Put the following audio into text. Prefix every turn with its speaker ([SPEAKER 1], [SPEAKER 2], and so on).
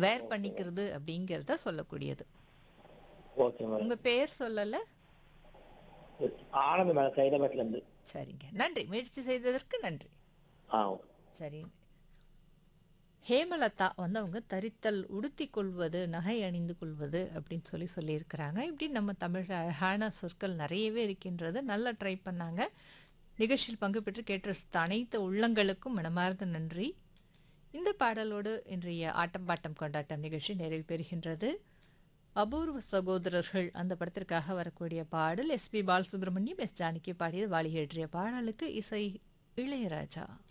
[SPEAKER 1] வேர் பண்ணிக்கிறது அப்படிங்கிறத சொல்லக்கூடியது
[SPEAKER 2] ஓகே மேடம்
[SPEAKER 1] உங்க பேர் சொல்லல
[SPEAKER 2] ஆனந்த் மேடம் சைதாபாத்ல இருந்து
[SPEAKER 1] சரிங்க நன்றி முயற்சி செய்ததற்கு நன்றி
[SPEAKER 2] ஆ ஓகே
[SPEAKER 1] சரி ஹேமலதா வந்து அவங்க தரித்தல் உடுத்தி கொள்வது நகை அணிந்து கொள்வது அப்படின்னு சொல்லி சொல்லியிருக்கிறாங்க இப்படி நம்ம தமிழ் அழகான சொற்கள் நிறையவே இருக்கின்றது நல்லா ட்ரை பண்ணாங்க நிகழ்ச்சியில் பங்கு பெற்று கேட்டு ரசித்த அனைத்து உள்ளங்களுக்கும் மனமார்ந்த நன்றி இந்த பாடலோடு இன்றைய ஆட்டம் பாட்டம் கொண்டாட்டம் நிகழ்ச்சி நிறைவு பெறுகின்றது அபூர்வ சகோதரர்கள் அந்த படத்திற்காக வரக்கூடிய பாடல் எஸ்பி பாலசுப்ரமணியம் எஸ் ஜானகி பாடியது வாலி எழுதிய பாடலுக்கு இசை இளையராஜா